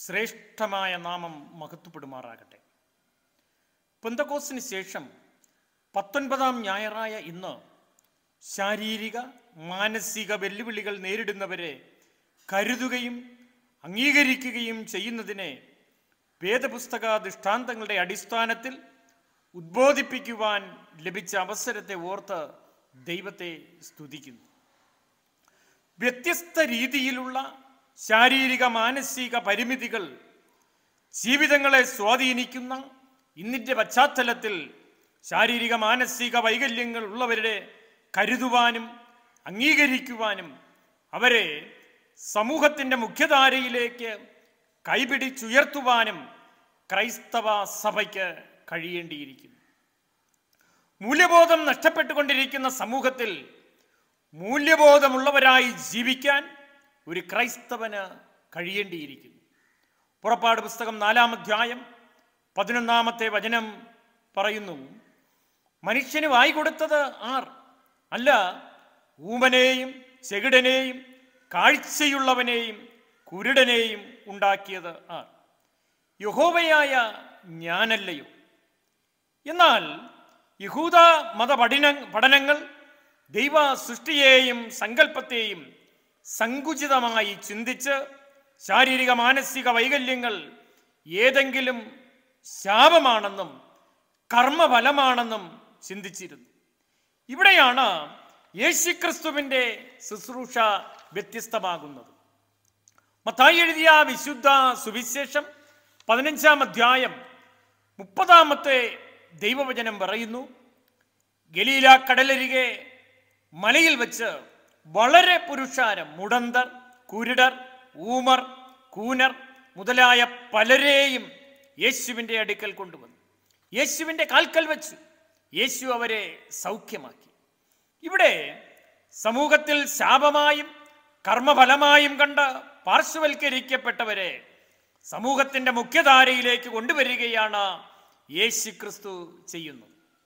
ശ്രേഷ്ഠമായ നാമം മഹത്വപ്പെടുമാറാകട്ടെ പെന്തക്കോസിന് ശേഷം പത്തൊൻപതാം ഞായറായ ഇന്ന് ശാരീരിക മാനസിക വെല്ലുവിളികൾ നേരിടുന്നവരെ കരുതുകയും അംഗീകരിക്കുകയും ചെയ്യുന്നതിനെ വേദപുസ്തക ദൃഷ്ടാന്തങ്ങളുടെ അടിസ്ഥാനത്തിൽ ഉദ്ബോധിപ്പിക്കുവാൻ ലഭിച്ച അവസരത്തെ ഓർത്ത് ദൈവത്തെ സ്തുതിക്കുന്നു വ്യത്യസ്ത രീതിയിലുള്ള ശാരീരിക മാനസിക പരിമിതികൾ ജീവിതങ്ങളെ സ്വാധീനിക്കുന്ന ഇന്നിൻ്റെ പശ്ചാത്തലത്തിൽ ശാരീരിക മാനസിക വൈകല്യങ്ങൾ ഉള്ളവരുടെ കരുതുവാനും അംഗീകരിക്കുവാനും അവരെ സമൂഹത്തിൻ്റെ മുഖ്യധാരയിലേക്ക് കൈപിടിച്ചുയർത്തുവാനും ക്രൈസ്തവ സഭയ്ക്ക് കഴിയേണ്ടിയിരിക്കുന്നു മൂല്യബോധം നഷ്ടപ്പെട്ടുകൊണ്ടിരിക്കുന്ന സമൂഹത്തിൽ മൂല്യബോധമുള്ളവരായി ജീവിക്കാൻ ഒരു ക്രൈസ്തവന് കഴിയേണ്ടിയിരിക്കുന്നു പുറപ്പാട് പുസ്തകം നാലാം അധ്യായം പതിനൊന്നാമത്തെ വചനം പറയുന്നു മനുഷ്യന് വായി കൊടുത്തത് ആർ അല്ല ഊമനെയും ചെകിടനെയും കാഴ്ചയുള്ളവനെയും കുരുടനെയും ഉണ്ടാക്കിയത് ആർ യഹോവയായ ഞാനല്ലയോ എന്നാൽ യഹൂദ മത പഠന പഠനങ്ങൾ ദൈവ സൃഷ്ടിയെയും സങ്കല്പത്തെയും സങ്കുചിതമായി ചിന്തിച്ച് ശാരീരിക മാനസിക വൈകല്യങ്ങൾ ഏതെങ്കിലും ശാപമാണെന്നും കർമ്മഫലമാണെന്നും ചിന്തിച്ചിരുന്നു ഇവിടെയാണ് യേശുക്രിസ്തുവിൻ്റെ ശുശ്രൂഷ വ്യത്യസ്തമാകുന്നത് മത്തായി എഴുതിയ വിശുദ്ധ സുവിശേഷം പതിനഞ്ചാം അധ്യായം മുപ്പതാമത്തെ ദൈവവചനം പറയുന്നു ഗലീല കടലരികെ മലയിൽ വെച്ച് വളരെ പുരുഷാരം മുടന്തർ കുരുടർ ഊമർ കൂനർ മുതലായ പലരെയും യേശുവിൻ്റെ അടുക്കൽ കൊണ്ടുവന്നു യേശുവിൻ്റെ കാൽക്കൽ വെച്ചു യേശു അവരെ സൗഖ്യമാക്കി ഇവിടെ സമൂഹത്തിൽ ശാപമായും കർമ്മഫലമായും കണ്ട് പാർശ്വവൽക്കരിക്കപ്പെട്ടവരെ സമൂഹത്തിന്റെ മുഖ്യധാരയിലേക്ക് കൊണ്ടുവരികയാണ് യേശു ക്രിസ്തു ചെയ്യുന്നത്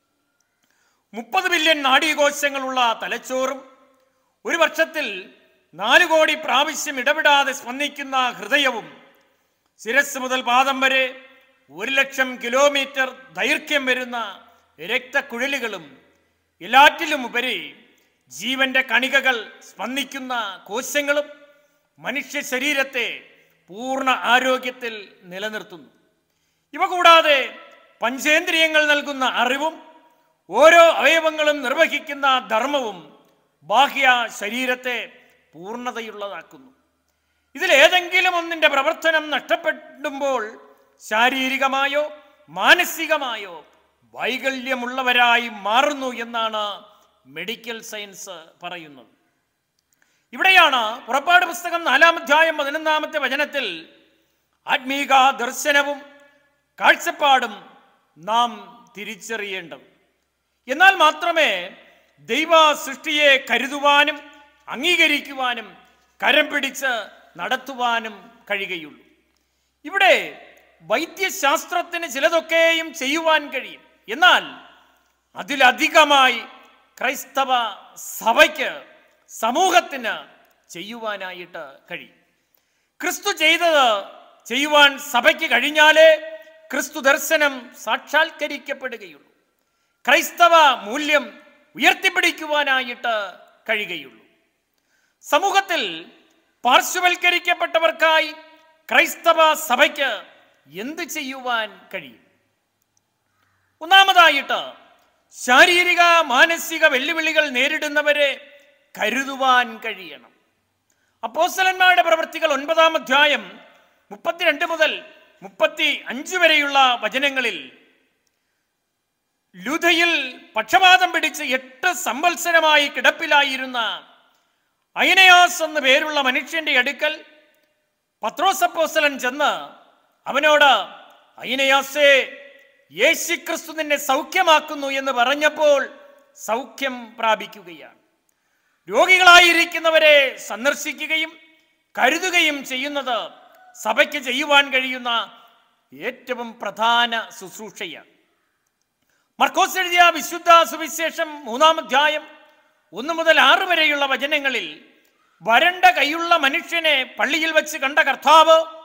മുപ്പത് ബില്യൺ നാഡീകോശങ്ങളുള്ള തലച്ചോറും ഒരു വർഷത്തിൽ നാല് കോടി പ്രാവശ്യം ഇടപെടാതെ സ്പന്ദിക്കുന്ന ഹൃദയവും ശിരസ് മുതൽ പാദം വരെ ഒരു ലക്ഷം കിലോമീറ്റർ ദൈർഘ്യം വരുന്ന രക്തക്കുഴലുകളും എല്ലാറ്റിലും ഉപരി ജീവന്റെ കണികകൾ സ്പന്ദിക്കുന്ന കോശങ്ങളും മനുഷ്യ ശരീരത്തെ പൂർണ്ണ ആരോഗ്യത്തിൽ നിലനിർത്തുന്നു ഇവ കൂടാതെ പഞ്ചേന്ദ്രിയങ്ങൾ നൽകുന്ന അറിവും ഓരോ അവയവങ്ങളും നിർവഹിക്കുന്ന ധർമ്മവും ബാഹ്യ ശരീരത്തെ പൂർണ്ണതയുള്ളതാക്കുന്നു ഇതിലേതെങ്കിലും ഒന്നിന്റെ പ്രവർത്തനം നഷ്ടപ്പെടുമ്പോൾ ശാരീരികമായോ മാനസികമായോ വൈകല്യമുള്ളവരായി മാറുന്നു എന്നാണ് മെഡിക്കൽ സയൻസ് പറയുന്നത് ഇവിടെയാണ് പുറപ്പാട് പുസ്തകം നാലാം അധ്യായം പതിനൊന്നാമത്തെ വചനത്തിൽ ആത്മീക ദർശനവും കാഴ്ചപ്പാടും നാം തിരിച്ചറിയേണ്ടത് എന്നാൽ മാത്രമേ ദൈവ സൃഷ്ടിയെ കരുതുവാനും അംഗീകരിക്കുവാനും കരം പിടിച്ച് നടത്തുവാനും കഴിയുകയുള്ളൂ ഇവിടെ വൈദ്യശാസ്ത്രത്തിന് ചിലതൊക്കെയും ചെയ്യുവാൻ കഴിയും എന്നാൽ അതിലധികമായി ക്രൈസ്തവ സഭയ്ക്ക് സമൂഹത്തിന് ചെയ്യുവാനായിട്ട് കഴിയും ക്രിസ്തു ചെയ്തത് ചെയ്യുവാൻ സഭയ്ക്ക് കഴിഞ്ഞാലേ ക്രിസ്തു ദർശനം സാക്ഷാത്കരിക്കപ്പെടുകയുള്ളൂ ക്രൈസ്തവ മൂല്യം ഉയർത്തിപ്പിടിക്കുവാനായിട്ട് കഴിയുകയുള്ളൂ സമൂഹത്തിൽ പാർശ്വവൽക്കരിക്കപ്പെട്ടവർക്കായി ക്രൈസ്തവ സഭയ്ക്ക് എന്ത് ചെയ്യുവാൻ കഴിയും ഒന്നാമതായിട്ട് ശാരീരിക മാനസിക വെല്ലുവിളികൾ നേരിടുന്നവരെ കരുതുവാൻ കഴിയണം അപ്പോസ്തലന്മാരുടെ പ്രവൃത്തികൾ ഒൻപതാം അധ്യായം മുപ്പത്തിരണ്ട് മുതൽ മുപ്പത്തി അഞ്ച് വരെയുള്ള വചനങ്ങളിൽ ലുധയിൽ പക്ഷപാതം പിടിച്ച് എട്ട് സംവത്സരമായി കിടപ്പിലായിരുന്ന അയനയാസ് എന്ന പേരുള്ള മനുഷ്യന്റെ അടുക്കൽ പത്രോസപ്പോസ്തലൻ ചെന്ന് അവനോട് അയനയാസേ യേശുക്രിസ്തു നിന്നെ സൗഖ്യമാക്കുന്നു എന്ന് പറഞ്ഞപ്പോൾ സൗഖ്യം പ്രാപിക്കുകയാണ് രോഗികളായിരിക്കുന്നവരെ സന്ദർശിക്കുകയും കരുതുകയും ചെയ്യുന്നത് സഭയ്ക്ക് ചെയ്യുവാൻ കഴിയുന്ന ഏറ്റവും പ്രധാന ശുശ്രൂഷയാണ് മർക്കോസ് എഴുതിയ വിശുദ്ധ സുവിശേഷം മൂന്നാം അധ്യായം ഒന്ന് മുതൽ ആറ് വരെയുള്ള വചനങ്ങളിൽ വരണ്ട കൈയുള്ള മനുഷ്യനെ പള്ളിയിൽ വെച്ച് കണ്ട കർത്താവ്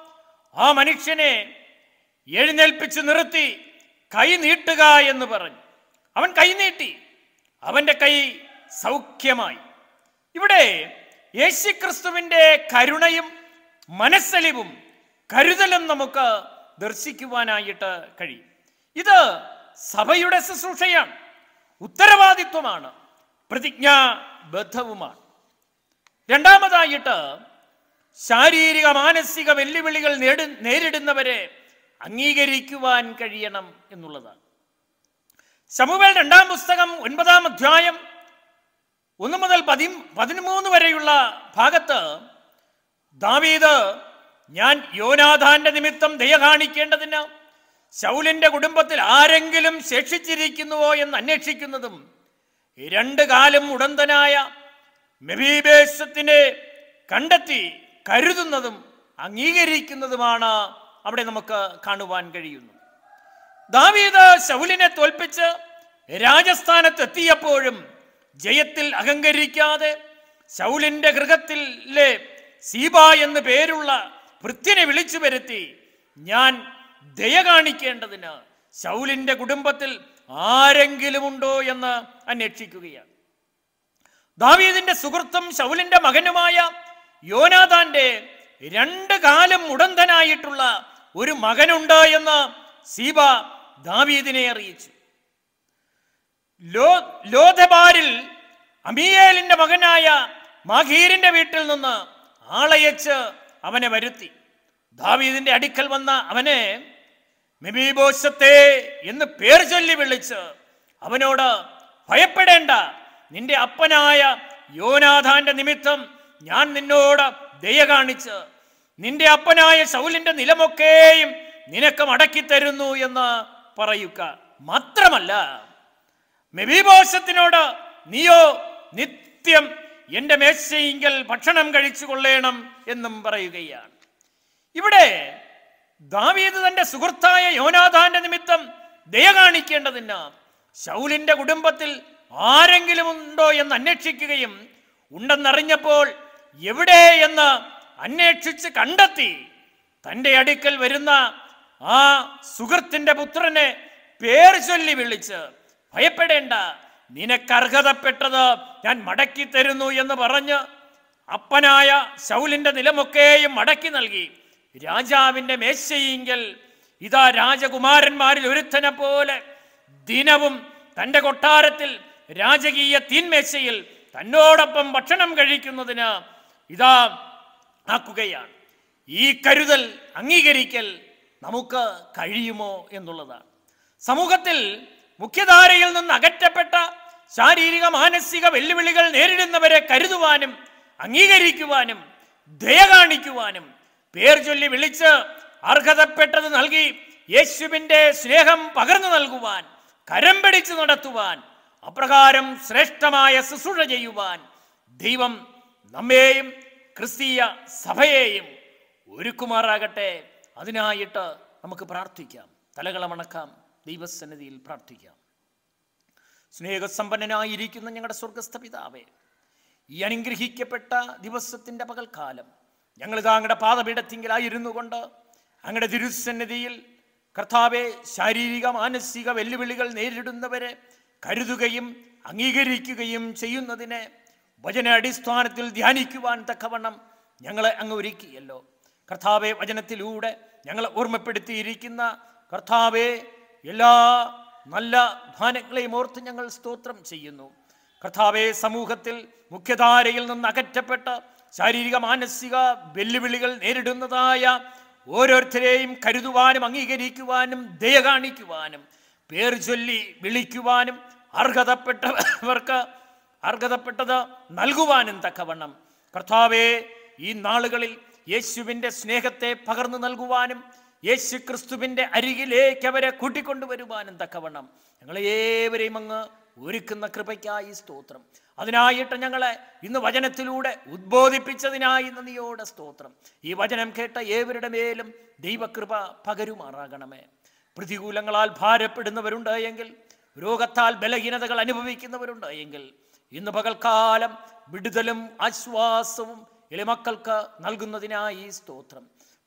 ആ മനുഷ്യനെ എഴുന്നേൽപ്പിച്ച് നിർത്തി കൈ നീട്ടുക എന്ന് പറഞ്ഞു അവൻ കൈ നീട്ടി അവന്റെ കൈ സൗഖ്യമായി ഇവിടെ യേശുക്രിസ്തുവിന്റെ കരുണയും മനസ്സലിവും കരുതലും നമുക്ക് ദർശിക്കുവാനായിട്ട് കഴിയും ഇത് സഭയുടെ ശുശ്രൂഷയാണ് ഉത്തരവാദിത്വമാണ് പ്രതിജ്ഞാബദ്ധവുമാണ് രണ്ടാമതായിട്ട് ശാരീരിക മാനസിക വെല്ലുവിളികൾ നേടി നേരിടുന്നവരെ അംഗീകരിക്കുവാൻ കഴിയണം എന്നുള്ളതാണ് ശമുവേൽ രണ്ടാം പുസ്തകം ഒൻപതാം അധ്യായം ഒന്ന് മുതൽ പതി പതിമൂന്ന് വരെയുള്ള ഭാഗത്ത് ദാവീദ് ഞാൻ യോനാഥാന്റെ നിമിത്തം ദയ കാണിക്കേണ്ടതിന് ശൗലിന്റെ കുടുംബത്തിൽ ആരെങ്കിലും ശേഷിച്ചിരിക്കുന്നുവോ എന്ന് അന്വേഷിക്കുന്നതും രണ്ട് കാലം ഉടന്തനായ മെബീബേശത്തിനെ കണ്ടെത്തി കരുതുന്നതും അംഗീകരിക്കുന്നതുമാണ് അവിടെ നമുക്ക് കാണുവാൻ കഴിയുന്നു ദാവീദ് ശൗലിനെ തോൽപ്പിച്ച് രാജസ്ഥാനത്ത് എത്തിയപ്പോഴും ജയത്തിൽ അഹങ്കരിക്കാതെ ശൗലിന്റെ ഗൃഹത്തിലെ സീബ എന്ന് പേരുള്ള ഭൃത്യനെ വിളിച്ചു വരുത്തി ഞാൻ ദയ കാണിക്കേണ്ടതിന് ശൗലിന്റെ കുടുംബത്തിൽ ആരെങ്കിലും ഉണ്ടോ എന്ന് അന്വേഷിക്കുകയാണ് ദാവീദിന്റെ സുഹൃത്തും ശൗലിന്റെ മകനുമായ യോനാഥാന്റെ രണ്ട് കാലം ഉടന്തനായിട്ടുള്ള ഒരു മകനുണ്ട് എന്ന് സീബ ദാവീദിനെ അറിയിച്ചു ലോ ലോധബാരിൽ അമീയേലിന്റെ മകനായ മാഖീരിന്റെ വീട്ടിൽ നിന്ന് ആളയച്ച് അവനെ വരുത്തി ദാവീദിന്റെ അടുക്കൽ വന്ന അവനെ മെബീബോശത്തെ എന്ന് പേർ ചൊല്ലി വിളിച്ച് അവനോട് ഭയപ്പെടേണ്ട നിന്റെ അപ്പനായ യോനാഥാന്റെ നിമിത്തം ഞാൻ നിന്നോട് ദയ കാണിച്ച് നിന്റെ അപ്പനായ ശൗലിന്റെ നിലമൊക്കെയും നിനക്ക് മടക്കി തരുന്നു എന്ന് പറയുക മാത്രമല്ല മെബീബോശത്തിനോട് നീയോ നിത്യം എന്റെ മേശയിങ്കൽ ഭക്ഷണം കഴിച്ചു കൊള്ളേണം എന്നും പറയുകയാണ് ഇവിടെ ദാവീദ് തന്റെ സുഹൃത്തായ യോനാഥാന്റെ നിമിത്തം ദയ കാണിക്കേണ്ടതിന് ശൗലിന്റെ കുടുംബത്തിൽ ആരെങ്കിലും ഉണ്ടോ എന്ന് അന്വേഷിക്കുകയും ഉണ്ടെന്നറിഞ്ഞപ്പോൾ എവിടെ എന്ന് അന്വേഷിച്ച് കണ്ടെത്തി തന്റെ അടുക്കൽ വരുന്ന ആ സുഹൃത്തിന്റെ പുത്രനെ പേർ ചൊല്ലി വിളിച്ച് ഭയപ്പെടേണ്ട നിനക്കർഹതപ്പെട്ടത് ഞാൻ മടക്കി തരുന്നു എന്ന് പറഞ്ഞ് അപ്പനായ ശൗലിന്റെ നിലമൊക്കെയും മടക്കി നൽകി രാജാവിന്റെ മേശയിങ്കൽ ഇതാ രാജകുമാരന്മാരിൽ ഒരുത്തനെ പോലെ ദിനവും തന്റെ കൊട്ടാരത്തിൽ രാജകീയ തീന്മേശയിൽ തന്നോടൊപ്പം ഭക്ഷണം കഴിക്കുന്നതിന് ഇതാ ആക്കുകയാണ് ഈ കരുതൽ അംഗീകരിക്കൽ നമുക്ക് കഴിയുമോ എന്നുള്ളതാണ് സമൂഹത്തിൽ മുഖ്യധാരയിൽ നിന്ന് അകറ്റപ്പെട്ട ശാരീരിക മാനസിക വെല്ലുവിളികൾ നേരിടുന്നവരെ കരുതുവാനും അംഗീകരിക്കുവാനും ദയ കാണിക്കുവാനും പേർ ചൊല്ലി വിളിച്ച് അർഹതപ്പെട്ടത് നൽകി യേശുവിന്റെ സ്നേഹം പകർന്നു നൽകുവാൻ കരം പിടിച്ചു നടത്തുവാൻ അപ്രകാരം ശ്രേഷ്ഠമായ ശുശ്രൂഷ ചെയ്യുവാൻ ദൈവം നമ്മെയും ക്രിസ്തീയ സഭയെയും ഒരുക്കുമാറാകട്ടെ അതിനായിട്ട് നമുക്ക് പ്രാർത്ഥിക്കാം തലകളമണക്കാം ദൈവസന്നിധിയിൽ പ്രാർത്ഥിക്കാം സ്നേഹസമ്പന്നനായിരിക്കുന്ന ഞങ്ങളുടെ സ്വർഗസ്ഥ പിതാവേ ഈ അനുഗ്രഹിക്കപ്പെട്ട ദിവസത്തിന്റെ പകൽക്കാലം ഞങ്ങൾ താങ്കളുടെ പാതപീഠത്തിങ്കിലായിരുന്നു കൊണ്ട് അങ്ങയുടെ തിരുസന്നിധിയിൽ കർത്താവെ ശാരീരിക മാനസിക വെല്ലുവിളികൾ നേരിടുന്നവരെ കരുതുകയും അംഗീകരിക്കുകയും ചെയ്യുന്നതിനെ വചന അടിസ്ഥാനത്തിൽ ധ്യാനിക്കുവാൻ തക്കവണ്ണം ഞങ്ങളെ അങ്ങ് ഒരുക്കിയല്ലോ കർത്താവെ വചനത്തിലൂടെ ഞങ്ങളെ ഓർമ്മപ്പെടുത്തിയിരിക്കുന്ന കർത്താവെ എല്ലാ നല്ല ധാനങ്ങളെയും ഓർത്ത് ഞങ്ങൾ സ്തോത്രം ചെയ്യുന്നു കർത്താവെ സമൂഹത്തിൽ മുഖ്യധാരയിൽ നിന്ന് അകറ്റപ്പെട്ട ശാരീരിക മാനസിക വെല്ലുവിളികൾ നേരിടുന്നതായ ഓരോരുത്തരെയും കരുതുവാനും അംഗീകരിക്കുവാനും ദയ കാണിക്കുവാനും പേർ ചൊല്ലി വിളിക്കുവാനും അർഹതപ്പെട്ടവർക്ക് അർഹതപ്പെട്ടത് നൽകുവാനും തക്കവണ്ണം കർത്താവെ ഈ നാളുകളിൽ യേശുവിൻ്റെ സ്നേഹത്തെ പകർന്നു നൽകുവാനും യേശു ക്രിസ്തുവിൻ്റെ അരികിലേക്ക് അവരെ കൂട്ടിക്കൊണ്ടുവരുവാനും തക്കവണ്ണം ഞങ്ങളെ ഏവരെയും അങ്ങ് ഒരുക്കുന്ന കൃപയ്ക്കായി സ്തോത്രം അതിനായിട്ട് ഞങ്ങളെ ഇന്ന് വചനത്തിലൂടെ ഉദ്ബോധിപ്പിച്ചതിനായി നന്ദിയോടെ സ്തോത്രം ഈ വചനം കേട്ട ഏവരുടെ മേലും ദൈവകൃപ പകരുമാറാകണമേ പ്രതികൂലങ്ങളാൽ ഭാരപ്പെടുന്നവരുണ്ട് എങ്കിൽ രോഗത്താൽ ബലഹീനതകൾ അനുഭവിക്കുന്നവരുണ്ട് എങ്കിൽ ഇന്ന് പകൽക്കാലം വിടുതലും ആശ്വാസവും എളിമക്കൾക്ക് നൽകുന്നതിനായി സ്തോത്രം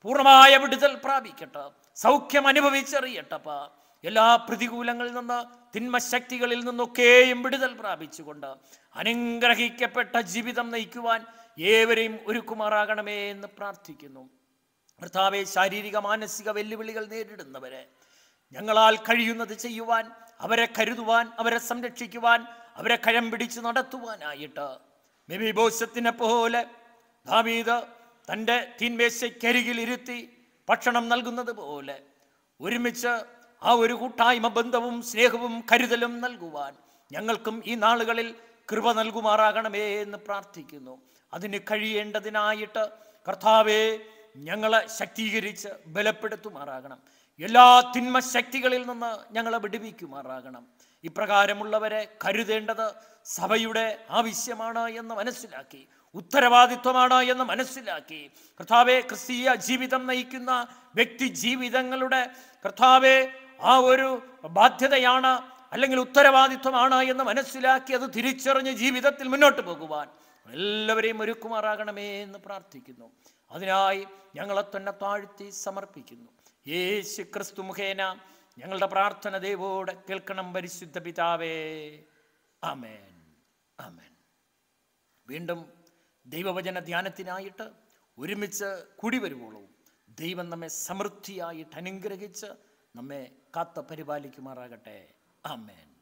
പൂർണ്ണമായ വിടുതൽ പ്രാപിക്കട്ടെ സൗഖ്യം അനുഭവിച്ചറിയട്ടപ്പ എല്ലാ പ്രതികൂലങ്ങളിൽ നിന്ന് തിന്മശക്തികളിൽ നിന്നൊക്കെയും വിടുതൽ പ്രാപിച്ചുകൊണ്ട് അനുഗ്രഹിക്കപ്പെട്ട ജീവിതം നയിക്കുവാൻ ഏവരെയും ഒരുക്കുമാറാകണമേ എന്ന് പ്രാർത്ഥിക്കുന്നു കർത്താവെ ശാരീരിക മാനസിക വെല്ലുവിളികൾ നേരിടുന്നവരെ ഞങ്ങളാൽ കഴിയുന്നത് ചെയ്യുവാൻ അവരെ കരുതുവാൻ അവരെ സംരക്ഷിക്കുവാൻ അവരെ കഴം പിടിച്ച് നടത്തുവാനായിട്ട് മെബിബോസത്തിനെ പോലെ ദാവീദ് തൻ്റെ തീൻമേശയ്ക്കരികിൽ ഇരുത്തി ഭക്ഷണം നൽകുന്നത് പോലെ ഒരുമിച്ച് ആ ഒരു കൂട്ടായ്മ ബന്ധവും സ്നേഹവും കരുതലും നൽകുവാൻ ഞങ്ങൾക്കും ഈ നാളുകളിൽ കൃപ നൽകുമാറാകണമേ എന്ന് പ്രാർത്ഥിക്കുന്നു അതിന് കഴിയേണ്ടതിനായിട്ട് കർത്താവെ ഞങ്ങളെ ശക്തീകരിച്ച് ബലപ്പെടുത്തുമാറാകണം എല്ലാ തിന്മ ശക്തികളിൽ നിന്ന് ഞങ്ങളെ വിടുവിക്കുമാറാകണം ഇപ്രകാരമുള്ളവരെ കരുതേണ്ടത് സഭയുടെ ആവശ്യമാണ് എന്ന് മനസ്സിലാക്കി ഉത്തരവാദിത്വമാണ് എന്ന് മനസ്സിലാക്കി കർത്താവെ ക്രിസ്തീയ ജീവിതം നയിക്കുന്ന വ്യക്തി ജീവിതങ്ങളുടെ കർത്താവെ ആ ഒരു ബാധ്യതയാണ് അല്ലെങ്കിൽ ഉത്തരവാദിത്വമാണ് എന്ന് മനസ്സിലാക്കി അത് തിരിച്ചറിഞ്ഞ് ജീവിതത്തിൽ മുന്നോട്ട് പോകുവാൻ എല്ലാവരെയും ഒരുക്കുമാറാകണമേ എന്ന് പ്രാർത്ഥിക്കുന്നു അതിനായി ഞങ്ങളെ തന്നെ താഴ്ത്തി സമർപ്പിക്കുന്നു യേശു ക്രിസ്തു മുഖേന ഞങ്ങളുടെ പ്രാർത്ഥന ദൈവോട് കേൾക്കണം പരിശുദ്ധ പിതാവേ ആമേൻ ആമേൻ വീണ്ടും ദൈവവചന ധ്യാനത്തിനായിട്ട് ഒരുമിച്ച് കൂടി വരുവോളൂ ദൈവം നമ്മെ സമൃദ്ധിയായിട്ട് അനുഗ്രഹിച്ച് നമ്മെ കാത്ത പരിപാലിക്കുമാറാകട്ടെ ആമേൻ